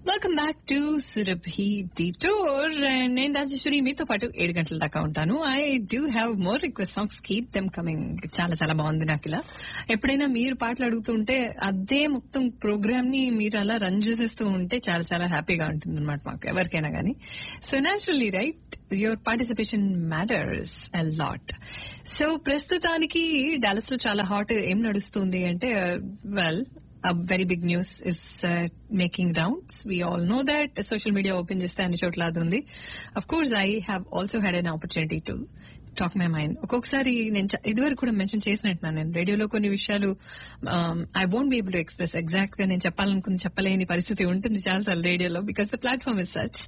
Welcome back to Surabhi detour నేను రాజేశ్వరి మీతో పాటు ఏడు గంటల దాకా ఉంటాను I do have more request songs keep them coming చాలా చాలా బాగుంది నాకు ఇలా ఎప్పుడైనా మీరు పాటలు అడుగుతుంటే అదే మొత్తం ప్రోగ్రామ్ ని మీరు అలా రన్ చేసేస్తూ ఉంటే చాలా చాలా హ్యాపీగా ఉంటుంది అనమాట మాకు ఎవరికైనా కానీ so naturally right your participation matters a lot so ప్రస్తుతానికి డాలస్ లో చాలా హాట్ ఏం నడుస్తుంది అంటే well a very big news is uh, making rounds. We all know that social media open చేస్తే అన్ని చోట్ల అది ఉంది of course I have also had an opportunity to talk my mind ఒక్కొక్కసారి నేను చ- ఇదివరకు కూడా మెన్షన్ చేసినట్టున్నాను నేను రేడియోలో కొన్ని విషయాలు I won't be able to express exact గా నేను చెప్పాలనుకుని చెప్పలేని పరిస్థితి ఉంటుంది చాలాసార్లు రేడియోలో because the platform is such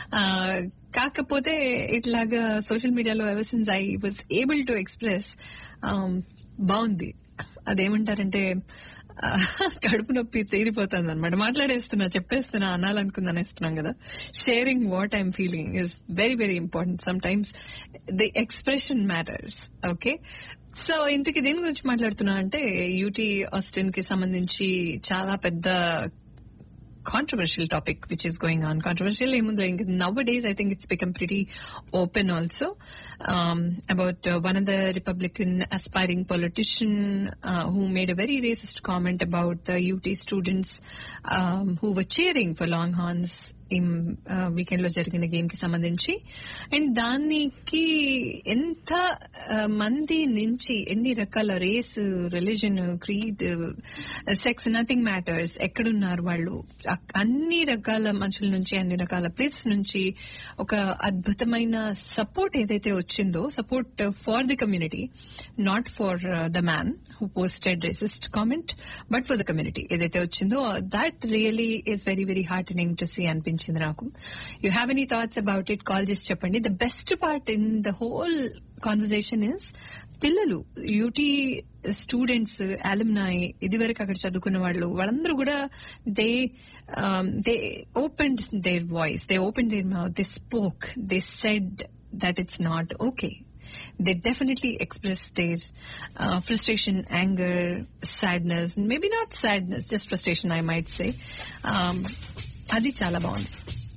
కాకపోతే ఇట్లాగా సోషల్ మీడియాలో ever since I was able to express బాగుంది అదేమంటారంటే ఆ, కడుపు నొప్పి తీరిపోతుంది అనమాట మాట్లాడేస్తున్నా చెప్పేస్తున్నా అనాలనుకుందని అనేస్తున్నాం కదా sharing what I'm feeling is very very important sometimes the expression matters okay so ఇంతకి దేని గురించి మాట్లాడుతున్నా అంటే యూటీ ఆస్టిన్ కి సంబంధించి చాలా పెద్ద controversial topic which is going on. Controversial ఏముంది nowadays I think it's become pretty open also um, about uh, one of the Republican aspiring politician uh, who made a very racist comment about the UT students um, who were cheering for Longhorns weekend లో జరిగిన game కి సంబంధించి and దానికి ఎంత ఆ, మంది నుంచి ఎన్ని రకాల race religion creed sex nothing matters ఎక్కడున్నారు వాళ్ళు అక్- అన్ని రకాల మనుషుల నుంచి అన్ని రకాల ప్లేసెస్ నుంచి ఒక అద్భుతమైన సపోర్ట్ ఏదైతే వచ్చిందో support for the community not for the man who posted racist comment but for the community ఏదైతే వచ్చిందో that really is very very heartening to see అనిపించింది నాకు you have any thoughts about it call చేసి చెప్పండి the best part in the whole conversation is పిల్లలు UT students alumni ఇది వరకు అక్కడ చదువుకున్న వాళ్ళు వాళ్ళందరూ కూడా they they open their voice they open their mouth they spoke they said that it's not okay they definitely express their uh, frustration, anger, sadness, maybe not sadness, just frustration, I might say. Um, అది చాలా బాగుంది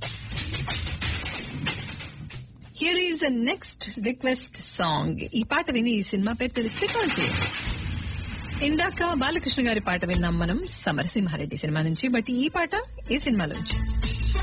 here is a next request song ఈ పాట విని ఈ cinema పేరు తెలిస్తే call చేయండి ఇందాక బాలకృష్ణ గారి పాట విన్నాం మనం సమరసింహారెడ్డి సినిమా నుంచి బట్ ఈ పాట ఏ సినిమా నుంచి